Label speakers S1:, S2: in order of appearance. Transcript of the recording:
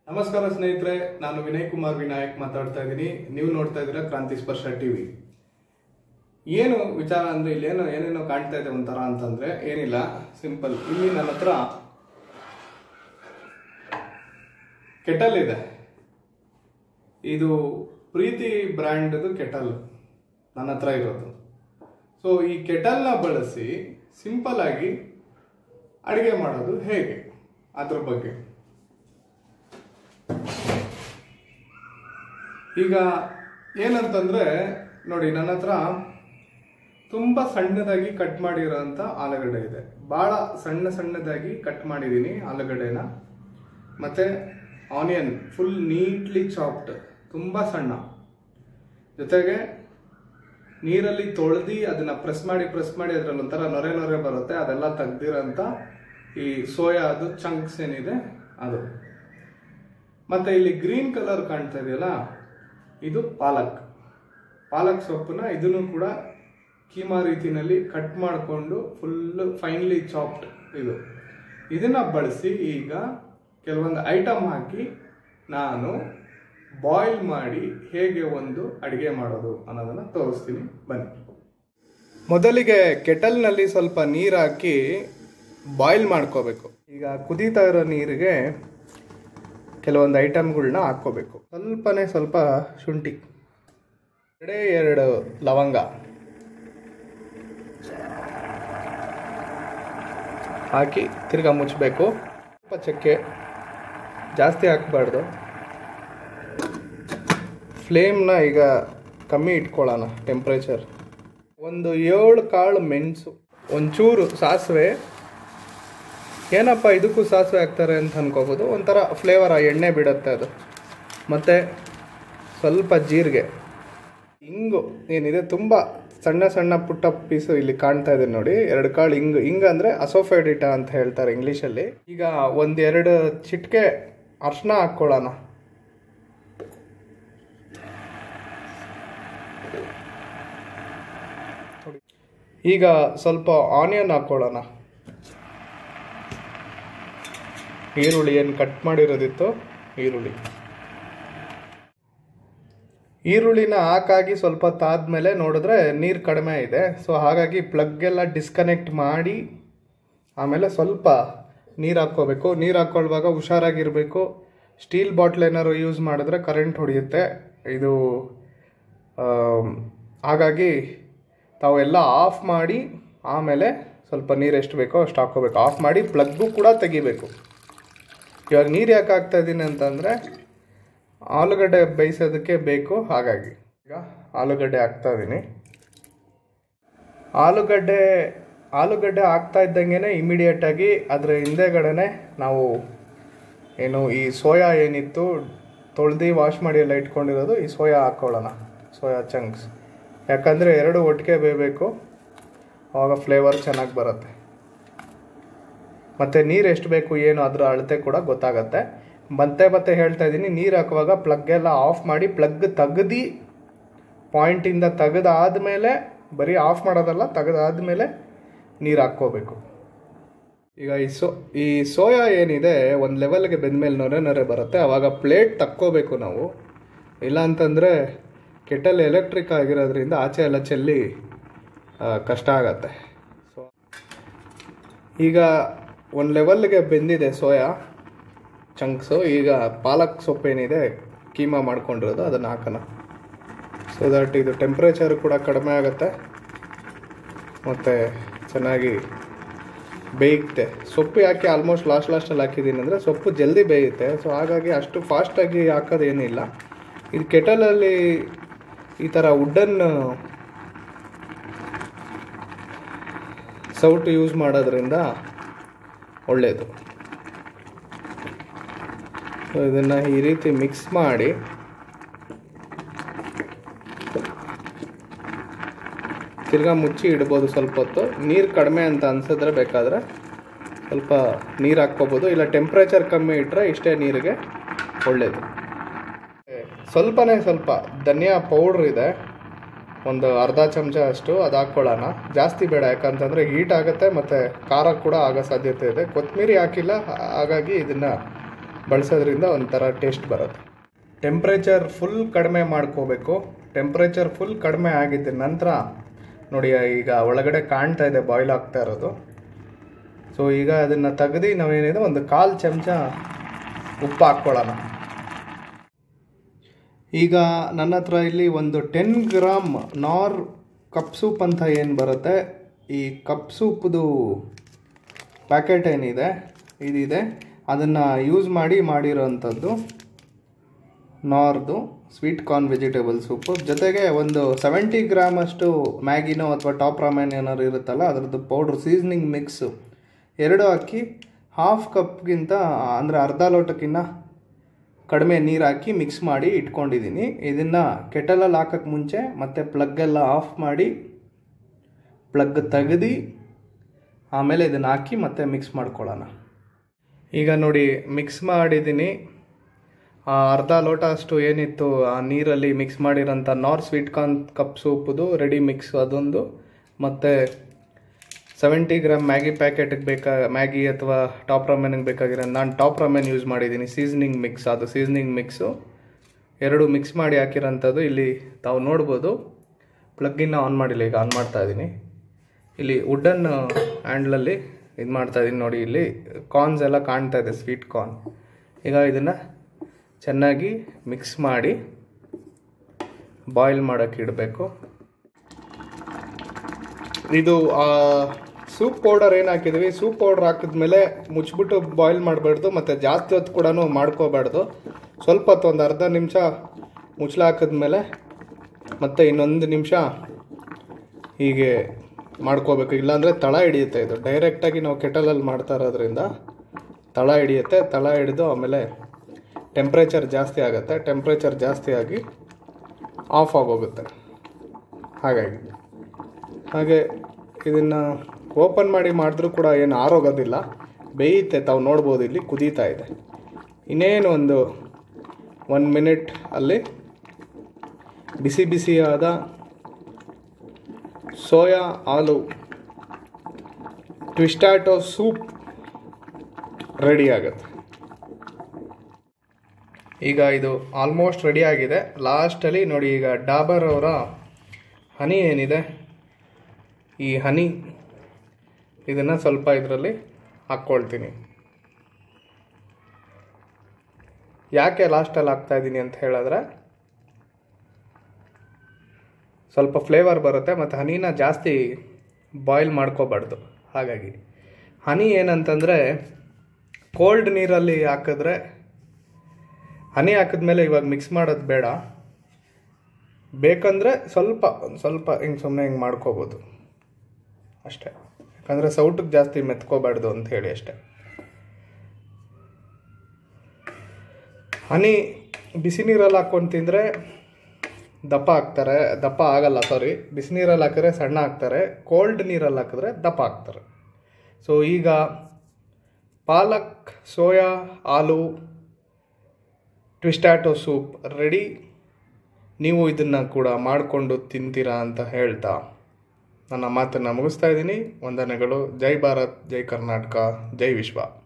S1: ನಮಸ್ಕಾರ ಸ್ನೇಹಿತರೆ ನಾನು ವಿನಯ್ ಕುಮಾರ್ ವಿನಾಯಕ್ ಮಾತಾಡ್ತಾ ಇದ್ದೀನಿ ನೀವು ನೋಡ್ತಾ ಇದ್ದೀರಾ ಕ್ರಾಂತಿ ಸ್ಪರ್ಶ ಟಿವಿ ಏನು ವಿಚಾರ ಅಂದ್ರೆ ಇಲ್ಲಿ ಏನೋ ಏನೇನೋ ಕಾಣ್ತಾ ಇದೆ ಒಂಥರ ಅಂತಂದ್ರೆ ಏನಿಲ್ಲ ಸಿಂಪಲ್ ಇಲ್ಲಿ ನನ್ನ ಹತ್ರ ಕೆಟಲ್ ಇದೆ ಇದು ಪ್ರೀತಿ ಬ್ರ್ಯಾಂಡ್ದು ಕೆಟಲ್ ನನ್ನ ಹತ್ರ ಇರೋದು ಸೊ ಈ ಕೆಟಲ್ನ ಬಳಸಿ ಸಿಂಪಲ್ ಆಗಿ ಅಡುಗೆ ಮಾಡೋದು ಹೇಗೆ ಅದ್ರ ಬಗ್ಗೆ ಈಗ ಏನಂತಂದ್ರೆ ನೋಡಿ ನನ್ನ ಹತ್ರ ತುಂಬ ಸಣ್ಣದಾಗಿ ಕಟ್ ಮಾಡಿರೋಂಥ ಆಲೂಗಡ್ಡೆ ಇದೆ ಭಾಳ ಸಣ್ಣ ಸಣ್ಣದಾಗಿ ಕಟ್ ಮಾಡಿದ್ದೀನಿ ಆಲೂಗಡ್ಡೆನ ಮತ್ತೆ ಆನಿಯನ್ ಫುಲ್ ನೀಟ್ಲಿ ಚಾಪ್ಡ್ ತುಂಬ ಸಣ್ಣ ಜೊತೆಗೆ ನೀರಲ್ಲಿ ತೊಳೆದು ಅದನ್ನ ಪ್ರೆಸ್ ಮಾಡಿ ಪ್ರೆಸ್ ಮಾಡಿ ಅದ್ರಲ್ಲಿ ಒಂಥರ ನೊರೆ ನೊರೆ ಬರುತ್ತೆ ಅದೆಲ್ಲ ತೆಗ್ದಿರೋಂಥ ಈ ಸೋಯಾ ಅದು ಚಂಕ್ಸ್ ಏನಿದೆ ಅದು ಮತ್ತೆ ಇಲ್ಲಿ ಗ್ರೀನ್ ಕಲರ್ ಕಾಣ್ತಾ ಇದೆಯಲ್ಲ ಇದು ಪಾಲಕ್ ಪಾಲಕ್ ಸೊಪ್ಪನ್ನ ಇದನ್ನು ಕೂಡ ಕೀಮಾ ರೀತಿನಲ್ಲಿ ಕಟ್ ಮಾಡಿಕೊಂಡು ಫುಲ್ ಫೈನ್ಲಿ ಚಾಪ್ಡ್ ಇದು ಇದನ್ನ ಬಳಸಿ ಈಗ ಕೆಲವೊಂದು ಐಟಮ್ ಹಾಕಿ ನಾನು ಬಾಯ್ಲ್ ಮಾಡಿ ಹೇಗೆ ಒಂದು ಅಡಿಗೆ ಮಾಡೋದು ಅನ್ನೋದನ್ನ ತೋರಿಸ್ತೀನಿ ಬನ್ನಿ ಮೊದಲಿಗೆ ಕೆಟಲ್ನಲ್ಲಿ ಸ್ವಲ್ಪ ನೀರು ಹಾಕಿ ಬಾಯ್ಲ್ ಮಾಡ್ಕೋಬೇಕು ಈಗ ಕುದೀತಾ ಇರೋ ನೀರಿಗೆ ಕೆಲವೊಂದು ಐಟಮ್ಗಳನ್ನ ಹಾಕ್ಕೋಬೇಕು ಸ್ವಲ್ಪನೇ ಸ್ವಲ್ಪ ಶುಂಠಿ ಎರಡೇ ಎರಡು ಲವಂಗ ಹಾಕಿ ತಿರ್ಗಾ ಮುಚ್ಚಬೇಕು ಸ್ವಲ್ಪ ಚಕ್ಕೆ ಜಾಸ್ತಿ ಹಾಕಬಾರ್ದು ಫ್ಲೇಮ್ನ ಈಗ ಕಮ್ಮಿ ಇಟ್ಕೊಳ್ಳೋಣ ಟೆಂಪ್ರೇಚರ್ ಒಂದು ಏಳು ಕಾಳು ಮೆಣಸು ಒಂಚೂರು ಸಾಸಿವೆ ಏನಪ್ಪ ಇದಕ್ಕೂ ಸಾಸಿವೆ ಹಾಕ್ತಾರೆ ಅಂತ ಅನ್ಕೋಬೋದು ಒಂಥರ ಫ್ಲೇವರ್ ಆ ಎಣ್ಣೆ ಬಿಡುತ್ತೆ ಅದು ಮತ್ತು ಸ್ವಲ್ಪ ಜೀರಿಗೆ ಇಂಗು ಏನಿದೆ ತುಂಬ ಸಣ್ಣ ಸಣ್ಣ ಪುಟ್ಟ ಪೀಸು ಇಲ್ಲಿ ಕಾಣ್ತಾ ಇದೆ ನೋಡಿ ಎರಡು ಕಾಳು ಇಂಗು ಇಂಗು ಅಂದರೆ ಅಸೋಫೆಡಿಟಾ ಅಂತ ಹೇಳ್ತಾರೆ ಇಂಗ್ಲೀಷಲ್ಲಿ ಈಗ ಒಂದೆರಡು ಚಿಟಿಕೆ ಅರ್ಶಿನ ಹಾಕ್ಕೊಳ್ಳೋಣ ಈಗ ಸ್ವಲ್ಪ ಆನಿಯನ್ ಹಾಕ್ಕೊಳ್ಳೋಣ ಈರುಳ್ಳಿ ಏನು ಕಟ್ ಮಾಡಿರೋದಿತ್ತು ಈರುಳ್ಳಿ ಈರುಳ್ಳಿನ ಹಾಕಾಗಿ ಸ್ವಲ್ಪ ತಾದ್ಮೇಲೆ ನೋಡಿದ್ರೆ ನೀರು ಕಡಿಮೆ ಇದೆ ಸೊ ಹಾಗಾಗಿ ಪ್ಲಗ್ ಎಲ್ಲ ಡಿಸ್ಕನೆಕ್ಟ್ ಮಾಡಿ ಆಮೇಲೆ ಸ್ವಲ್ಪ ನೀರು ಹಾಕ್ಕೋಬೇಕು ನೀರು ಹಾಕ್ಕೊಳ್ಳುವಾಗ ಹುಷಾರಾಗಿರಬೇಕು ಸ್ಟೀಲ್ ಬಾಟ್ಲ್ ಏನಾದ್ರು ಯೂಸ್ ಮಾಡಿದ್ರೆ ಕರೆಂಟ್ ಹೊಡೆಯುತ್ತೆ ಇದು ಆಮ್, ಹಾಗಾಗಿ ತಾವೆಲ್ಲ ಆಫ್ ಮಾಡಿ ಆಮೇಲೆ ಸ್ವಲ್ಪ ನೀರು ಎಷ್ಟು ಬೇಕೋ ಅಷ್ಟು ಹಾಕ್ಕೋಬೇಕು ಆಫ್ ಮಾಡಿ ಪ್ಲಗ್ಗು ಕೂಡ ತೆಗಿಬೇಕು ಇವಾಗ ನೀರು ಯಾಕೆ ಹಾಕ್ತಾ ಇದ್ದೀನಿ ಅಂತಂದರೆ ಆಲೂಗಡ್ಡೆ ಬೇಯಿಸೋದಕ್ಕೆ ಬೇಕು ಹಾಗಾಗಿ ಈಗ ಆಲೂಗಡ್ಡೆ ಹಾಕ್ತಾ ಇದ್ದೀನಿ ಆಲೂಗಡ್ಡೆ ಆಲೂಗಡ್ಡೆ ಹಾಕ್ತಾ ಇದ್ದಂಗೆ ಇಮಿಡಿಯೇಟಾಗಿ ಅದರ ಹಿಂದೆಗಡೆನೆ ನಾವು ಏನು ಈ ಸೋಯಾ ಏನಿತ್ತು ತೊಳ್ದು ವಾಶ್ ಮಾಡಿ ಎಲ್ಲ ಇಟ್ಕೊಂಡಿರೋದು ಈ ಸೋಯಾ ಹಾಕ್ಕೊಳ್ಳೋಣ ಸೋಯಾ ಚಂಕ್ಸ್ ಯಾಕಂದರೆ ಎರಡು ಒಟ್ಟಿಗೆ ಬೇಯಬೇಕು ಆವಾಗ ಫ್ಲೇವರ್ ಚೆನ್ನಾಗಿ ಬರುತ್ತೆ ಮತ್ತು ನೀರು ಎಷ್ಟು ಬೇಕು ಏನು ಅದರ ಅಳತೆ ಕೂಡ ಗೊತ್ತಾಗತ್ತೆ ಮತ್ತೆ ಮತ್ತೆ ಹೇಳ್ತಾ ಇದ್ದೀನಿ ನೀರು ಹಾಕುವಾಗ ಪ್ಲಗ್ ಎಲ್ಲ ಆಫ್ ಮಾಡಿ ಪ್ಲಗ್ ತೆಗ್ದು ಪಾಯಿಂಟಿಂದ ತೆಗೆದಾದ್ಮೇಲೆ ಬರೀ ಆಫ್ ಮಾಡೋದಲ್ಲ ತೆಗೆದಾದ್ಮೇಲೆ ನೀರು ಹಾಕ್ಕೋಬೇಕು ಈಗ ಈ ಸೋ ಈ ಸೋಯಾ ಏನಿದೆ ಒಂದು ಲೆವೆಲ್ಗೆ ಬೆಂದಮೇಲೆ ನೊರೆ ನೊರೆ ಬರುತ್ತೆ ಆವಾಗ ಪ್ಲೇಟ್ ತಕ್ಕೋಬೇಕು ನಾವು ಇಲ್ಲ ಅಂತಂದರೆ ಕೆಟಲ್ ಎಲೆಕ್ಟ್ರಿಕ್ ಆಗಿರೋದ್ರಿಂದ ಆಚೆ ಎಲ್ಲ ಚೆಲ್ಲಿ ಆ, ಕಷ್ಟ ಆಗತ್ತೆ ಸೊ ಈಗ ಒಂದು ಲೆವೆಲ್ಗೆ ಬೆಂದಿದೆ ಸೋಯಾ ಚಂಕ್ಸು ಈಗ ಪಾಲಕ್ ಸೊಪ್ಪೇನಿದೆ ಕೀಮಾ ಮಾಡ್ಕೊಂಡಿರೋದು ಅದನ್ನು ಹಾಕೋಣ ಸೊ ದಟ್ ಇದು ಟೆಂಪ್ರೇಚರ್ ಕೂಡ ಕಡಿಮೆ ಆಗುತ್ತೆ ಮತ್ತು ಚೆನ್ನಾಗಿ ಬೇಯುತ್ತೆ ಸೊಪ್ಪು ಯಾಕೆ ಆಲ್ಮೋಸ್ಟ್ ಲಾಸ್ಟ್ ಲಾಸ್ಟಲ್ಲಿ ಹಾಕಿದ್ದೀನಿ ಅಂದರೆ ಸೊಪ್ಪು ಜಲ್ದಿ ಬೇಯುತ್ತೆ ಸೊ ಹಾಗಾಗಿ ಅಷ್ಟು ಫಾಸ್ಟಾಗಿ ಹಾಕೋದೇನಿಲ್ಲ ಇದು ಕೆಟಲಲ್ಲಿ ಈ ಥರ ವುಡ್ಡನ್ ಸೌಟು ಯೂಸ್ ಮಾಡೋದ್ರಿಂದ ಒಳ್ಳೆಯದು ಸೊ ಇದನ್ನು ಈ ರೀತಿ ಮಿಕ್ಸ್ ಮಾಡಿ ತಿರ್ಗಾ ಮುಚ್ಚಿ ಇಡ್ಬೋದು ಸ್ವಲ್ಪ ಹೊತ್ತು ನೀರು ಕಡಿಮೆ ಅಂತ ಅನ್ಸಿದ್ರೆ ಬೇಕಾದರೆ ಸ್ವಲ್ಪ ನೀರು ಹಾಕ್ಕೋಬೋದು ಇಲ್ಲ ಟೆಂಪ್ರೇಚರ್ ಕಮ್ಮಿ ಇಟ್ಟರೆ ಇಷ್ಟೇ ನೀರಿಗೆ ಒಳ್ಳೆಯದು ಸ್ವಲ್ಪನೇ ಸ್ವಲ್ಪ ಧನಿಯಾ ಪೌಡ್ರ್ ಇದೆ ಒಂದು ಅರ್ಧ ಚಮಚ ಅಷ್ಟು ಅದು ಹಾಕ್ಕೊಳ್ಳೋಣ ಜಾಸ್ತಿ ಬೇಡ ಯಾಕಂತಂದರೆ ಹೀಟ್ ಆಗುತ್ತೆ ಮತ್ತು ಖಾರ ಕೂಡ ಆಗೋ ಸಾಧ್ಯತೆ ಇದೆ ಕೊತ್ತಂಬರಿ ಹಾಕಿಲ್ಲ ಹಾಗಾಗಿ ಇದನ್ನು ಬಳಸೋದ್ರಿಂದ ಒಂಥರ ಟೇಸ್ಟ್ ಬರುತ್ತೆ ಟೆಂಪ್ರೇಚರ್ ಫುಲ್ ಕಡಿಮೆ ಮಾಡ್ಕೋಬೇಕು ಟೆಂಪ್ರೇಚರ್ ಫುಲ್ ಕಡಿಮೆ ಆಗಿದ್ದ ನಂತರ ನೋಡಿ ಈಗ ಒಳಗಡೆ ಕಾಣ್ತಾ ಇದೆ ಬಾಯ್ಲ್ ಆಗ್ತಾ ಇರೋದು ಸೊ ಈಗ ಅದನ್ನು ತೆಗೆದು ನಾವೇನಿದೆ ಒಂದು ಕಾಲು ಚಮಚ ಉಪ್ಪು ಹಾಕ್ಕೊಳ್ಳೋಣ ಈಗ ನನ್ನ ಹತ್ರ ಇಲ್ಲಿ ಒಂದು ten gram Knorr cup soup ಅಂತ ಏನು ಬರುತ್ತೆ ಈ ಕಪ್ ಸೂಪ್ದು ಪ್ಯಾಕೆಟ್ ಏನಿದೆ ಇದಿದೆ ಅದನ್ನು ಯೂಸ್ ಮಾಡಿ ಮಾಡಿರೋವಂಥದ್ದು ನಾರ್ದು ಸ್ವೀಟ್ ಕಾರ್ನ್ ವೆಜಿಟೇಬಲ್ ಸೂಪು ಜೊತೆಗೆ ಒಂದು ಸೆವೆಂಟಿ ಗ್ರಾಮ್ ಅಷ್ಟು ಮ್ಯಾಗಿನೋ ಅಥವಾ ಟಾಪ್ ರಾಮೆನ್ ಏನಾದ್ರು ಇರುತ್ತಲ್ಲ ಅದರದ್ದು ಪೌಡ್ರ್ ಸೀಸ್ನಿಂಗ್ ಮಿಕ್ಸು ಎರಡು ಹಾಕಿ ಹಾಫ್ ಕಪ್ಗಿಂತ ಅಂದರೆ ಅರ್ಧ ಲೋಟಕ್ಕಿಂತ ಕಡಿಮೆ ನೀರು ಹಾಕಿ ಮಿಕ್ಸ್ ಮಾಡಿ ಇಟ್ಕೊಂಡಿದ್ದೀನಿ ಇದನ್ನು ಕೆಟಲಲ್ಲಿ ಹಾಕೋಕ್ಕೆ ಮುಂಚೆ ಮತ್ತೆ ಪ್ಲಗ್ಗೆಲ್ಲ ಆಫ್ ಮಾಡಿ ಪ್ಲಗ್ ತೆಗೆದು ಆಮೇಲೆ ಇದನ್ನು ಹಾಕಿ ಮತ್ತೆ ಮಿಕ್ಸ್ ಮಾಡ್ಕೊಳ್ಳೋಣ ಈಗ ನೋಡಿ ಮಿಕ್ಸ್ ಮಾಡಿದ್ದೀನಿ ಆ ಅರ್ಧ ಲೋಟ ಅಷ್ಟು ಏನಿತ್ತು ಆ ನೀರಲ್ಲಿ ಮಿಕ್ಸ್ ಮಾಡಿರೋಂಥ ನಾರ್ ಸ್ವೀಟ್ ಕಾರ್ನ್ ಕಪ್ ಸೂಪದು ರೆಡಿ ಮಿಕ್ಸ್ ಅದೊಂದು ಮತ್ತು ಸೆವೆಂಟಿ ಗ್ರಾಮ್ ಮ್ಯಾಗಿ ಪ್ಯಾಕೆಟ್ಗೆ ಬೇಕಾ ಮ್ಯಾಗಿ ಅಥವಾ ಟಾಪ್ ರಮೆನ್ಗೆ ಬೇಕಾಗಿರೋ ನಾನು ಟಾಪ್ ರಮೆನ್ ಯೂಸ್ ಮಾಡಿದ್ದೀನಿ ಸೀಸನಿಂಗ್ ಮಿಕ್ಸ್ ಅದು ಸೀಸನಿಂಗ್ ಮಿಕ್ಸು ಎರಡು ಮಿಕ್ಸ್ ಮಾಡಿ ಹಾಕಿರೋಂಥದ್ದು ಇಲ್ಲಿ ತಾವು ನೋಡ್ಬೋದು ಪ್ಲಗ್ಗಿನ ಆನ್ ಮಾಡಿಲ್ಲ ಈಗ ಆನ್ ಮಾಡ್ತಾ ಇದ್ದೀನಿ ಇಲ್ಲಿ ವುಡನ್ ಹ್ಯಾಂಡ್ಲಲ್ಲಿ ಇದು ಮಾಡ್ತಾ ಇದ್ದೀನಿ ನೋಡಿ ಇಲ್ಲಿ ಕಾರ್ನ್ಸ್ ಎಲ್ಲ ಕಾಣ್ತಾ ಇದೆ ಸ್ವೀಟ್ ಕಾರ್ನ್ ಈಗ ಇದನ್ನು ಚೆನ್ನಾಗಿ ಮಿಕ್ಸ್ ಮಾಡಿ ಬಾಯ್ಲ್ ಮಾಡೋಕ್ಕೆ ಇಡಬೇಕು ಇದು ಸೂಪ್ ಪೌಡರ್ ಏನು ಹಾಕಿದ್ವಿ ಸೂಪ್ ಪೌಡರ್ ಹಾಕಿದ್ಮೇಲೆ ಮುಚ್ಚಿಬಿಟ್ಟು ಬಾಯ್ಲ್ ಮಾಡಬಾರ್ದು ಮತ್ತು ಜಾಸ್ತಿ ಹೊತ್ತು ಕೂಡ ಮಾಡ್ಕೋಬಾರ್ದು ಸ್ವಲ್ಪ ಹೊತ್ತು ಒಂದು ಅರ್ಧ ನಿಮಿಷ ಮುಚ್ಚಳ ಹಾಕಿದ್ಮೇಲೆ ಮತ್ತೆ ಇನ್ನೊಂದು ನಿಮಿಷ ಹೀಗೆ ಮಾಡ್ಕೋಬೇಕು ಇಲ್ಲಾಂದರೆ ತಳ ಹಿಡಿಯುತ್ತೆ ಇದು ಡೈರೆಕ್ಟಾಗಿ ನಾವು ಕೆಟಲಲ್ಲಿ ಮಾಡ್ತಾ ಇರೋದ್ರಿಂದ ತಳ ಹಿಡಿಯುತ್ತೆ ತಳ ಹಿಡಿದು ಆಮೇಲೆ ಟೆಂಪ್ರೇಚರ್ ಜಾಸ್ತಿ ಆಗುತ್ತೆ ಟೆಂಪ್ರೇಚರ್ ಜಾಸ್ತಿ ಆಗಿ ಆಫ್ ಆಗೋಗುತ್ತೆ ಹಾಗಾಗಿ ಹಾಗೆ ಇದನ್ನು ಓಪನ್ ಮಾಡಿ ಮಾಡಿದ್ರೂ ಕೂಡ ಏನು ಆರೋಗೋದಿಲ್ಲ ಬೇಯುತ್ತೆ ತಾವು ನೋಡ್ಬೋದು ಇಲ್ಲಿ ಕುದೀತಾ ಇದೆ ಇನ್ನೇನು ಒಂದು ಒನ್ ಮಿನಿಟ್ ಅಲ್ಲಿ ಬಿಸಿ ಬಿಸಿಯಾದ ಸೋಯಾ ಆಲು ಟ್ವಿಸ್ಟಾಟೋ ಸೂಪ್ ರೆಡಿ ಆಗುತ್ತೆ ಈಗ ಇದು ಆಲ್ಮೋಸ್ಟ್ ರೆಡಿ ಆಗಿದೆ ಲಾಸ್ಟಲ್ಲಿ ನೋಡಿ ಈಗ ಡಾಬರ್ ಅವರ ಹನಿ ಏನಿದೆ ಈ ಹನಿ ಇದನ್ನು ಸ್ವಲ್ಪ ಇದರಲ್ಲಿ ಹಾಕ್ಕೊಳ್ತೀನಿ ಯಾಕೆ ಲಾಸ್ಟಲ್ಲಿ ಹಾಕ್ತಾ ಇದ್ದೀನಿ ಅಂತ ಹೇಳಿದ್ರೆ ಸ್ವಲ್ಪ ಫ್ಲೇವರ್ ಬರುತ್ತೆ ಮತ್ತು ಹನಿನ ಜಾಸ್ತಿ ಬಾಯ್ಲ್ ಮಾಡ್ಕೋಬಾರ್ದು ಹಾಗಾಗಿ ಹನಿ ಏನಂತಂದರೆ ಕೋಲ್ಡ್ ನೀರಲ್ಲಿ ಹಾಕಿದ್ರೆ ಹನಿ ಹಾಕಿದ್ಮೇಲೆ ಇವಾಗ ಮಿಕ್ಸ್ ಮಾಡೋದು ಬೇಡ ಬೇಕಂದರೆ ಸ್ವಲ್ಪ ಒಂದು ಸ್ವಲ್ಪ ಹಿಂಗೆ ಸುಮ್ಮನೆ ಹಿಂಗೆ ಮಾಡ್ಕೋಬೋದು ಅಷ್ಟೇ ಯಾಕಂದರೆ ಸೌಟಿಗೆ ಜಾಸ್ತಿ ಮೆತ್ಕೋಬಾರ್ದು ಅಂತ ಹೇಳಿ ಅಷ್ಟೇ ಹನಿ ಬಿಸಿ ನೀರಲ್ಲಿ ಹಾಕ್ಕೊಂಡು ತಿಂದರೆ ದಪ್ಪ ಹಾಕ್ತಾರೆ ದಪ್ಪ ಆಗಲ್ಲ ಸಾರಿ ಬಿಸಿ ನೀರಲ್ಲಿ ಹಾಕಿದ್ರೆ ಸಣ್ಣ ಹಾಕ್ತಾರೆ ಕೋಲ್ಡ್ ನೀರಲ್ಲಿ ಹಾಕಿದ್ರೆ ದಪ್ಪ ಹಾಕ್ತಾರೆ ಸೊ ಈಗ ಪಾಲಕ್ ಸೋಯಾ ಆಲೂ ಟ್ವಿಸ್ಟಾಟೋ ಸೂಪ್ ರೆಡಿ ನೀವು ಇದನ್ನು ಕೂಡ ಮಾಡಿಕೊಂಡು ತಿಂತೀರಾ ಅಂತ ಹೇಳ್ತಾ ನನ್ನ ಮಾತನ್ನು ಮುಗಿಸ್ತಾ ಇದ್ದೀನಿ ವಂದನೆಗಳು ಜೈ ಭಾರತ್ ಜೈ ಕರ್ನಾಟಕ ಜೈ ವಿಶ್ವ